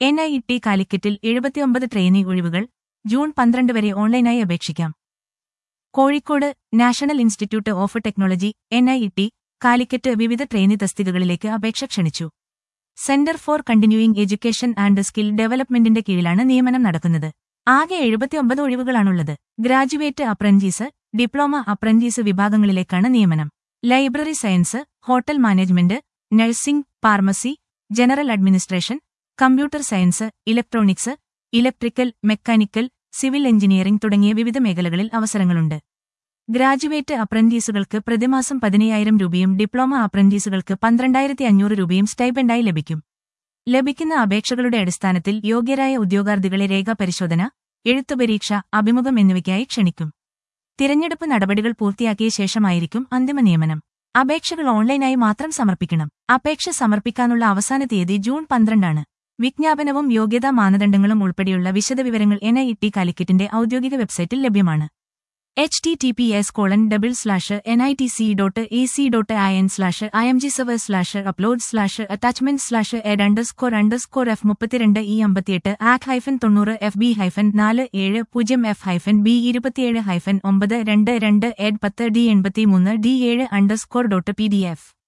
N I T കാലിക്കറ്റിൽ എഴുപത്തിയൊമ്പത് trainee ഒഴിവുകൾ ജൂൺ പന്ത്രണ്ട് വരെ ഓൺലൈനായി അപേക്ഷിക്കാം Kozhikode national institute of technology N I T Calicut വിവിധ ട്രെയിനി തസ്തികകളിലേക്ക് അപേക്ഷ ക്ഷണിച്ചു centre for continuing education and skill ഡെവലപ്മെന്റിന്റെ കീഴിലാണ് നിയമനം നടക്കുന്നത് ആകെ എഴുപത്തിയൊമ്പത് ഒഴിവുകളാണുള്ളത് ഗ്രാജുവേറ്റ് അപ്രന്റീസ് ഡിപ്ലോമ അപ്രന്റീസ് വിഭാഗങ്ങളിലേക്കാണ് നിയമനം library science hotel management nursing pharmacy general administration computer science electronics electrical mechanical civil engineering തുടങ്ങിയ വിവിധ മേഖലകളിൽ അവസരങ്ങളുണ്ട് ഗ്രാജുവേറ്റ് അപ്രന്റീസുകൾക്ക് പ്രതിമാസം പതിനയ്യായിരം രൂപയും ഡിപ്ലോമ അപ്രന്റീസുകൾക്ക് പന്ത്രണ്ടായിരത്തി അഞ്ഞൂറ് രൂപയും സ്റ്റൈപ്പൻഡായി ലഭിക്കും ലഭിക്കുന്ന അപേക്ഷകളുടെ അടിസ്ഥാനത്തിൽ യോഗ്യരായ ഉദ്യോഗാർത്ഥികളെ രേഖാപരിശോധന എഴുത്തുപരീക്ഷ അഭിമുഖം എന്നിവയ്ക്കായി ക്ഷണിക്കും തിരഞ്ഞെടുപ്പ് നടപടികൾ പൂർത്തിയാക്കിയ ശേഷമായിരിക്കും അന്തിമ നിയമനം അപേക്ഷകൾ ഓൺലൈനായി മാത്രം സമർപ്പിക്കണം അപേക്ഷ സമർപ്പിക്കാനുള്ള അവസാന തീയതി ജൂൺ പന്ത്രണ്ടാണ് വിജ്ഞാപനവും യോഗ്യതാ മാനദണ്ഡങ്ങളും ഉൾപ്പെടെയുള്ള വിശദവിവരങ്ങൾ എൻ ഐ ടി കാലിക്കറ്റിന്റെ ഔദ്യോഗിക വെബ്സൈറ്റിൽ ലഭ്യമാണ് H T T P S colon double slash N I T C dot A C dot I N slash I M G server slash upload slash attachment slash ed underscore underscore F മുപ്പത്തിരണ്ട് E അമ്പത്തിയെട്ട് ആക് hyphen തൊണ്ണൂറ് F B hyphen നാല് ഏഴ് പൂജ്യം F hyphen B ഇരുപത്തിയേഴ് hyphen ഒമ്പത് രണ്ട് രണ്ട് എഡ് പത്ത് ഡി എൺപത്തിമൂന്ന് ഡി ഏഴ് underscore dot P D F